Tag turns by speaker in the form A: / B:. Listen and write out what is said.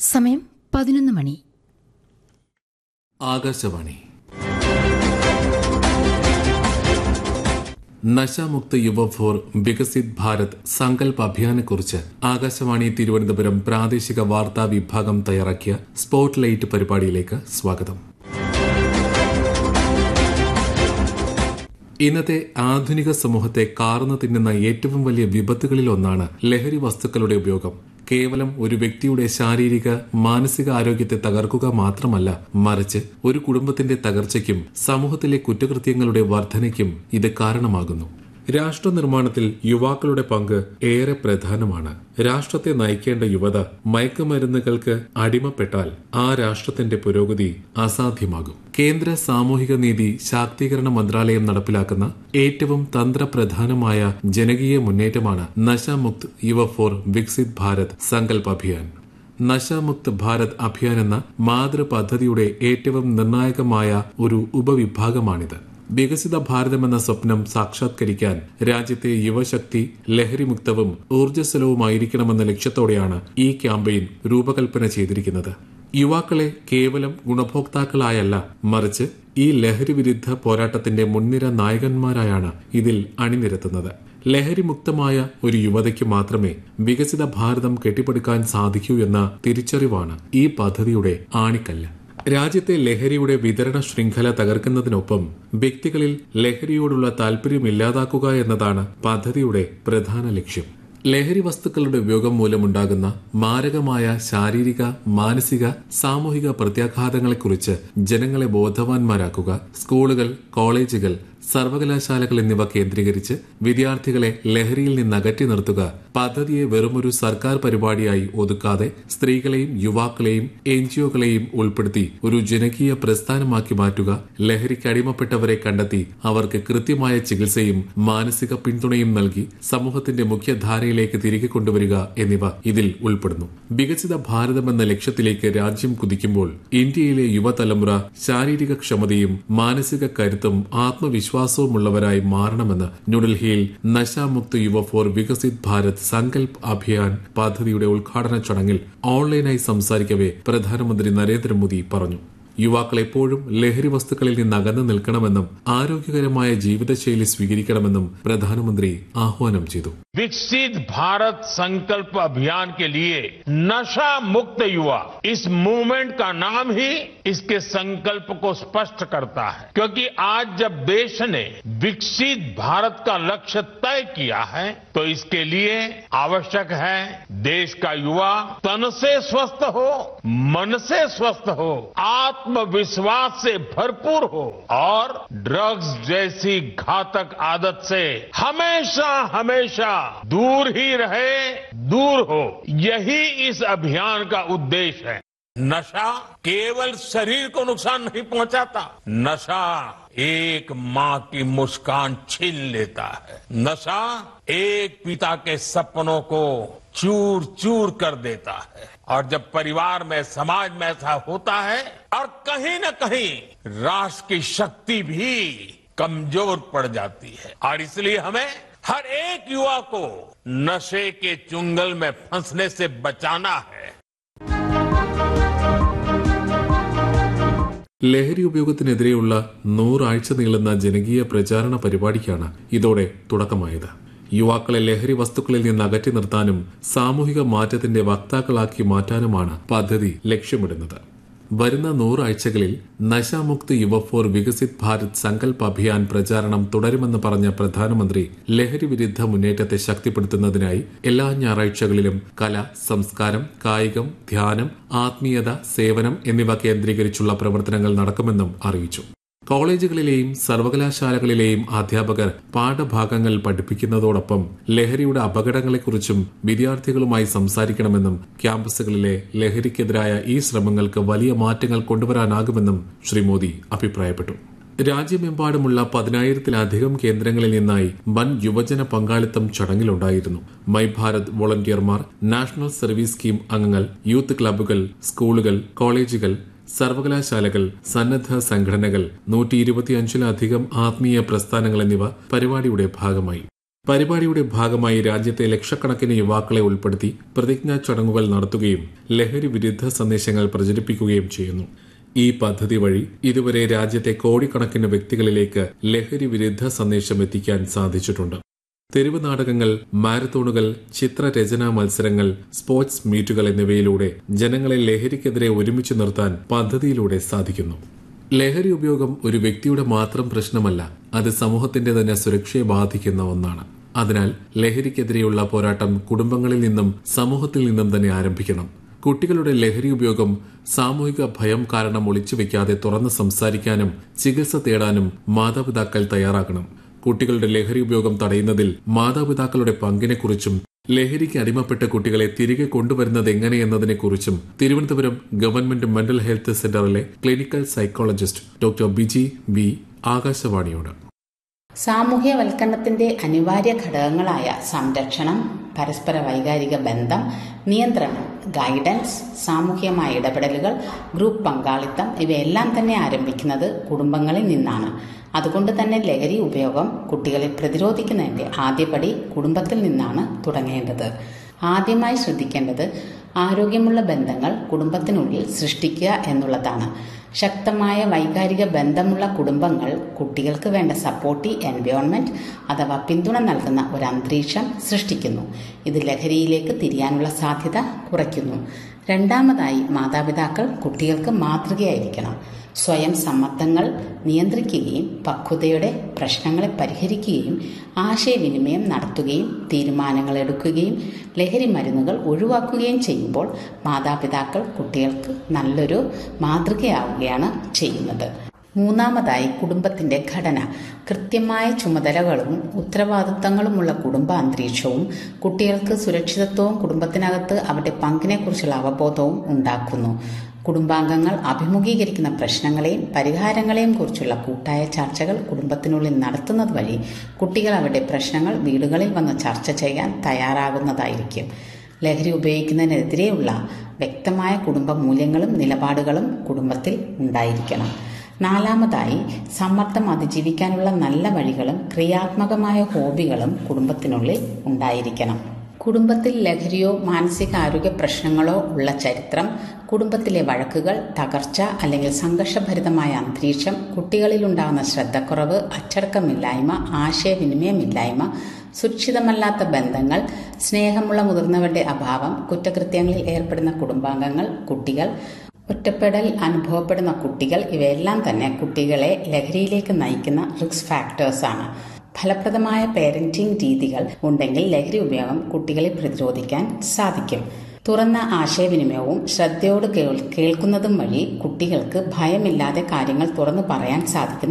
A: സമയം പതിനൊന്ന് മണി
B: ആകാശവാണി നശാമുക്ത യുവ ഫോർ വികസിത് ഭാരത് സങ്കൽപ് അഭിയാനെക്കുറിച്ച് ആകാശവാണി തിരുവനന്തപുരം പ്രാദേശിക വാർത്താ വിഭാഗം തയ്യാറാക്കിയ സ്പോട്ട് ലൈറ്റ് പരിപാടിയിലേക്ക് സ്വാഗതം ഇന്നത്തെ ആധുനിക സമൂഹത്തെ കാർന്നു തിന്നുന്ന ഏറ്റവും വലിയ വിപത്തുകളിൽ ഒന്നാണ് ലഹരി വസ്തുക്കളുടെ ഉപയോഗം കേവലം ഒരു വ്യക്തിയുടെ ശാരീരിക മാനസിക ആരോഗ്യത്തെ തകർക്കുക മാത്രമല്ല മറിച്ച് ഒരു കുടുംബത്തിന്റെ തകർച്ചയ്ക്കും സമൂഹത്തിലെ കുറ്റകൃത്യങ്ങളുടെ വർധനയ്ക്കും ഇത് കാരണമാകുന്നു രാഷ്ട്ര നിർമ്മാണത്തിൽ യുവാക്കളുടെ പങ്ക് ഏറെ പ്രധാനമാണ് രാഷ്ട്രത്തെ നയിക്കേണ്ട യുവത മയക്കുമരുന്നുകൾക്ക് അടിമപ്പെട്ടാൽ ആ രാഷ്ട്രത്തിന്റെ പുരോഗതി അസാധ്യമാകും കേന്ദ്ര സാമൂഹിക നീതി ശാക്തീകരണ മന്ത്രാലയം നടപ്പിലാക്കുന്ന ഏറ്റവും തന്ത്രപ്രധാനമായ ജനകീയ മുന്നേറ്റമാണ് നശാമുക്ത് യുവ ഫോർ വികസിത് ഭാരത് സങ്കൽപ് അഭിയാൻ നശാമുക്ത് ഭാരത് അഭിയാൻ എന്ന മാതൃ പദ്ധതിയുടെ ഏറ്റവും നിർണായകമായ ഒരു ഉപവിഭാഗമാണിത് വികസിത ഭാരതമെന്ന സ്വപ്നം സാക്ഷാത്കരിക്കാൻ രാജ്യത്തെ യുവശക്തി ലഹരിമുക്തവും ഊർജ്ജസ്വലവുമായിരിക്കണമെന്ന ലക്ഷ്യത്തോടെയാണ് ഈ ക്യാമ്പയിൻ രൂപകൽപ്പന ചെയ്തിരിക്കുന്നത് യുവാക്കളെ കേവലം ഗുണഭോക്താക്കളായല്ല മറിച്ച് ഈ ലഹരി വിരുദ്ധ പോരാട്ടത്തിന്റെ മുൻനിര നായകന്മാരായാണ് ഇതിൽ അണിനിരത്തുന്നത് ലഹരിമുക്തമായ ഒരു യുവതയ്ക്ക് മാത്രമേ വികസിത ഭാരതം കെട്ടിപ്പടുക്കാൻ സാധിക്കൂ എന്ന തിരിച്ചറിവാണ് ഈ പദ്ധതിയുടെ ആണിക്കല്ല് രാജ്യത്തെ ലഹരിയുടെ വിതരണ ശൃംഖല തകർക്കുന്നതിനൊപ്പം വ്യക്തികളിൽ ലഹരിയോടുള്ള താൽപര്യം ഇല്ലാതാക്കുക എന്നതാണ് പദ്ധതിയുടെ പ്രധാന ലക്ഷ്യം ലഹരി വസ്തുക്കളുടെ ഉപയോഗം മൂലമുണ്ടാകുന്ന മാരകമായ ശാരീരിക മാനസിക സാമൂഹിക പ്രത്യാഘാതങ്ങളെക്കുറിച്ച് ജനങ്ങളെ ബോധവാന്മാരാക്കുക സ്കൂളുകൾ കോളേജുകൾ സർവകലാശാലകൾ എന്നിവ കേന്ദ്രീകരിച്ച് വിദ്യാർത്ഥികളെ ലഹരിയിൽ നിന്ന് അകറ്റി നിർത്തുക പദ്ധതിയെ വെറുമൊരു സർക്കാർ പരിപാടിയായി ഒതുക്കാതെ സ്ത്രീകളെയും യുവാക്കളെയും എൻജിഒകളെയും ഉൾപ്പെടുത്തി ഒരു ജനകീയ പ്രസ്ഥാനമാക്കി മാറ്റുക ലഹരിക്ക് അടിമപ്പെട്ടവരെ കണ്ടെത്തി അവർക്ക് കൃത്യമായ ചികിത്സയും മാനസിക പിന്തുണയും നൽകി സമൂഹത്തിന്റെ മുഖ്യധാരയിലേക്ക് തിരികെ കൊണ്ടുവരിക എന്നിവ ഇതിൽ ഉൾപ്പെടുന്നു വികസിത ഭാരതം എന്ന ലക്ഷ്യത്തിലേക്ക് രാജ്യം കുതിക്കുമ്പോൾ ഇന്ത്യയിലെ യുവതലമുറ ശാരീരിക ക്ഷമതയും മാനസിക കരുത്തും ആത്മവിശ്വാസവുമുള്ളവരായി മാറണമെന്ന് ന്യൂഡൽഹിയിൽ നശാമുക്ത് യുവ ഫോർ വികസിത് ഭാരത് സങ്കൽപ് അഭിയാൻ പദ്ധതിയുടെ ഉദ്ഘാടന ചടങ്ങിൽ ഓൺലൈനായി സംസാരിക്കവെ പ്രധാനമന്ത്രി നരേന്ദ്രമോദി പറഞ്ഞു യുവാക്കൾ എപ്പോഴും ലഹരി വസ്തുക്കളിൽ നിന്ന് അകന്നു നിൽക്കണമെന്നും ആരോഗ്യകരമായ ജീവിതശൈലി സ്വീകരിക്കണമെന്നും പ്രധാനമന്ത്രി ആഹ്വാനം ചെയ്തു
C: विकसित भारत संकल्प अभियान के लिए नशा मुक्त युवा इस मूवमेंट का नाम ही इसके संकल्प को स्पष्ट करता है क्योंकि आज जब देश ने विकसित भारत का लक्ष्य तय किया है तो इसके लिए आवश्यक है देश का युवा तन से स्वस्थ हो मन से स्वस्थ हो आत्मविश्वास से भरपूर हो और ड्रग्स जैसी घातक आदत से हमेशा हमेशा दूर ही रहे दूर हो यही इस अभियान का उद्देश्य है नशा केवल शरीर को नुकसान नहीं पहुंचाता नशा एक माँ की मुस्कान छीन लेता है नशा एक पिता के सपनों को चूर चूर कर देता है और जब परिवार में समाज में ऐसा होता है और कहीं न कहीं राष्ट्र की शक्ति भी कमजोर पड़ जाती है और इसलिए हमें हर एक युवा को नशे के चुंगल में फंसने से बचाना है
B: ലഹരി ഉപയോഗത്തിനെതിരെയുള്ള നൂറാഴ്ച നീളുന്ന ജനകീയ പ്രചാരണ പരിപാടിക്കാണ് ഇതോടെ തുടക്കമായത് യുവാക്കളെ ലഹരി വസ്തുക്കളിൽ നിന്ന് അകറ്റി നിർത്താനും സാമൂഹിക മാറ്റത്തിന്റെ വക്താക്കളാക്കി മാറ്റാനുമാണ് പദ്ധതി ലക്ഷ്യമിടുന്നത് വരുന്ന നൂറാഴ്ചകളിൽ നശാമുക്ത് യുവ ഫോർ വികസിത് ഭാരത് സങ്കൽപ് അഭിയാൻ പ്രചാരണം തുടരുമെന്ന് പറഞ്ഞ പ്രധാനമന്ത്രി ലഹരി വിരുദ്ധ മുന്നേറ്റത്തെ ശക്തിപ്പെടുത്തുന്നതിനായി എല്ലാ ഞായറാഴ്ചകളിലും കല സംസ്കാരം കായികം ധ്യാനം ആത്മീയത സേവനം എന്നിവ കേന്ദ്രീകരിച്ചുള്ള പ്രവർത്തനങ്ങൾ നടക്കുമെന്നും അറിയിച്ചു കോളേജുകളിലെയും സർവകലാശാലകളിലെയും അധ്യാപകർ പാഠഭാഗങ്ങൾ പഠിപ്പിക്കുന്നതോടൊപ്പം ലഹരിയുടെ അപകടങ്ങളെക്കുറിച്ചും വിദ്യാർത്ഥികളുമായി സംസാരിക്കണമെന്നും ക്യാമ്പസുകളിലെ ലഹരിക്കെതിരായ ഈ ശ്രമങ്ങൾക്ക് വലിയ മാറ്റങ്ങൾ കൊണ്ടുവരാനാകുമെന്നും ശ്രീ മോദി അഭിപ്രായപ്പെട്ടു രാജ്യമെമ്പാടുമുള്ള പതിനായിരത്തിലധികം കേന്ദ്രങ്ങളിൽ നിന്നായി വൻ യുവജന പങ്കാളിത്തം ചടങ്ങിലുണ്ടായിരുന്നു മൈ ഭാരത് വോളണ്ടിയർമാർ നാഷണൽ സർവീസ് സ്കീം അംഗങ്ങൾ യൂത്ത് ക്ലബ്ബുകൾ സ്കൂളുകൾ കോളേജുകൾ സർവകലാശാലകൾ സന്നദ്ധ സംഘടനകൾ നൂറ്റി ഇരുപത്തിയഞ്ചിലധികം ആത്മീയ പ്രസ്ഥാനങ്ങൾ എന്നിവ പരിപാടിയുടെ ഭാഗമായി പരിപാടിയുടെ ഭാഗമായി രാജ്യത്തെ ലക്ഷക്കണക്കിന് യുവാക്കളെ ഉൾപ്പെടുത്തി പ്രതിജ്ഞാ ചടങ്ങുകൾ നടത്തുകയും ലഹരി വിരുദ്ധ സന്ദേശങ്ങൾ പ്രചരിപ്പിക്കുകയും ചെയ്യുന്നു ഈ പദ്ധതി വഴി ഇതുവരെ രാജ്യത്തെ കോടിക്കണക്കിന് വ്യക്തികളിലേക്ക് ലഹരി വിരുദ്ധ സന്ദേശം എത്തിക്കാൻ സാധിച്ചിട്ടുണ്ട് തെരുവ് നാടകങ്ങൾ മാരത്തോണുകൾ ചിത്രരചനാ മത്സരങ്ങൾ സ്പോർട്സ് മീറ്റുകൾ എന്നിവയിലൂടെ ജനങ്ങളെ ലഹരിക്കെതിരെ ഒരുമിച്ച് നിർത്താൻ പദ്ധതിയിലൂടെ സാധിക്കുന്നു ലഹരി ഉപയോഗം ഒരു വ്യക്തിയുടെ മാത്രം പ്രശ്നമല്ല അത് സമൂഹത്തിന്റെ തന്നെ സുരക്ഷയെ ബാധിക്കുന്ന ഒന്നാണ് അതിനാൽ ലഹരിക്കെതിരെയുള്ള പോരാട്ടം കുടുംബങ്ങളിൽ നിന്നും സമൂഹത്തിൽ നിന്നും തന്നെ ആരംഭിക്കണം കുട്ടികളുടെ ലഹരി ഉപയോഗം സാമൂഹിക ഭയം കാരണം ഒളിച്ചുവെക്കാതെ തുറന്ന് സംസാരിക്കാനും ചികിത്സ തേടാനും മാതാപിതാക്കൾ തയ്യാറാകണം കുട്ടികളുടെ ലഹരി ഉപയോഗം തടയുന്നതിൽ മാതാപിതാക്കളുടെ പങ്കിനെക്കുറിച്ചും ലഹരിക്ക് അടിമപ്പെട്ട കുട്ടികളെ തിരികെ കൊണ്ടുവരുന്നത് എങ്ങനെയെന്നതിനെക്കുറിച്ചും തിരുവനന്തപുരം ഗവൺമെന്റ് മെന്റൽ ഹെൽത്ത് സെന്ററിലെ clinical psychologist doctor Biji B ആകാശവാണിയോട്
A: സാമൂഹ്യവൽക്കരണത്തിന്റെ അനിവാര്യ ഘടകങ്ങളായ സംരക്ഷണം പരസ്പര വൈകാരിക ബന്ധം നിയന്ത്രണം ഗൈഡൻസ് സാമൂഹ്യമായ ഇടപെടലുകൾ ഗ്രൂപ്പ് പങ്കാളിത്തം ഇവയെല്ലാം തന്നെ ആരംഭിക്കുന്നത് കുടുംബങ്ങളിൽ നിന്നാണ് അതുകൊണ്ട് തന്നെ ലഹരി ഉപയോഗം കുട്ടികളെ പ്രതിരോധിക്കുന്നതിന്റെ ആദ്യപടി കുടുംബത്തിൽ നിന്നാണ് തുടങ്ങേണ്ടത് ആദ്യമായി ശ്രദ്ധിക്കേണ്ടത് ആരോഗ്യമുള്ള ബന്ധങ്ങൾ കുടുംബത്തിനുള്ളിൽ സൃഷ്ടിക്കുക എന്നുള്ളതാണ് ശക്തമായ വൈകാരിക ബന്ധമുള്ള കുടുംബങ്ങൾ കുട്ടികൾക്ക് വേണ്ട സപ്പോർട്ടീവ് എൻവയോൺമെന്റ് അഥവാ പിന്തുണ നൽകുന്ന ഒരു അന്തരീക്ഷം സൃഷ്ടിക്കുന്നു ഇത് ലഹരിയിലേക്ക് തിരിയാനുള്ള സാധ്യത കുറയ്ക്കുന്നു രണ്ടാമതായി മാതാപിതാക്കൾ കുട്ടികൾക്ക് മാതൃകയായിരിക്കണം സ്വയം സമ്മർദ്ദങ്ങൾ നിയന്ത്രിക്കുകയും പക്വതയുടെ പ്രശ്നങ്ങളെ പരിഹരിക്കുകയും ആശയവിനിമയം നടത്തുകയും തീരുമാനങ്ങൾ എടുക്കുകയും ലഹരി മരുന്നുകൾ ഒഴിവാക്കുകയും ചെയ്യുമ്പോൾ മാതാപിതാക്കൾ കുട്ടികൾക്ക് നല്ലൊരു മാതൃകയാവുകയാണ് ചെയ്യുന്നത് മൂന്നാമതായി കുടുംബത്തിന്റെ ഘടന കൃത്യമായ ചുമതലകളും ഉത്തരവാദിത്തങ്ങളുമുള്ള കുടുംബ അന്തരീക്ഷവും കുട്ടികൾക്ക് സുരക്ഷിതത്വവും കുടുംബത്തിനകത്ത് അവരുടെ പങ്കിനെക്കുറിച്ചുള്ള അവബോധവും ഉണ്ടാക്കുന്നു കുടുംബാംഗങ്ങൾ അഭിമുഖീകരിക്കുന്ന പ്രശ്നങ്ങളെയും പരിഹാരങ്ങളെയും കുറിച്ചുള്ള കൂട്ടായ ചർച്ചകൾ കുടുംബത്തിനുള്ളിൽ നടത്തുന്നത് വഴി കുട്ടികൾ അവരുടെ പ്രശ്നങ്ങൾ വീടുകളിൽ വന്ന് ചർച്ച ചെയ്യാൻ തയ്യാറാകുന്നതായിരിക്കും ലഹരി ഉപയോഗിക്കുന്നതിനെതിരെയുള്ള വ്യക്തമായ കുടുംബ മൂല്യങ്ങളും നിലപാടുകളും കുടുംബത്തിൽ ഉണ്ടായിരിക്കണം നാലാമതായി സമ്മർദ്ദം അതിജീവിക്കാനുള്ള നല്ല വഴികളും ക്രിയാത്മകമായ ഹോബികളും കുടുംബത്തിനുള്ളിൽ ഉണ്ടായിരിക്കണം കുടുംബത്തിൽ ലഹരിയോ മാനസികാരോഗ്യ പ്രശ്നങ്ങളോ ഉള്ള ചരിത്രം കുടുംബത്തിലെ വഴക്കുകൾ തകർച്ച അല്ലെങ്കിൽ സംഘർഷഭരിതമായ അന്തരീക്ഷം കുട്ടികളിലുണ്ടാകുന്ന ശ്രദ്ധക്കുറവ് അച്ചടക്കമില്ലായ്മ ആശയവിനിമയമില്ലായ്മ സുരക്ഷിതമല്ലാത്ത ബന്ധങ്ങൾ സ്നേഹമുള്ള മുതിർന്നവരുടെ അഭാവം കുറ്റകൃത്യങ്ങളിൽ ഏർപ്പെടുന്ന കുടുംബാംഗങ്ങൾ കുട്ടികൾ ഒറ്റപ്പെടൽ അനുഭവപ്പെടുന്ന കുട്ടികൾ ഇവയെല്ലാം തന്നെ കുട്ടികളെ ലഹരിയിലേക്ക് നയിക്കുന്ന റിസ്ക് ഫാക്ടേഴ്സാണ് ഫലപ്രദമായ പേരന്റിംഗ് രീതികൾ ഉണ്ടെങ്കിൽ ലഹരി ഉപയോഗം കുട്ടികളെ പ്രതിരോധിക്കാൻ സാധിക്കും തുറന്ന ആശയവിനിമയവും ശ്രദ്ധയോട് കേൾക്കുന്നതും വഴി കുട്ടികൾക്ക് ഭയമില്ലാതെ കാര്യങ്ങൾ തുറന്നു പറയാൻ സാധിക്കുന്ന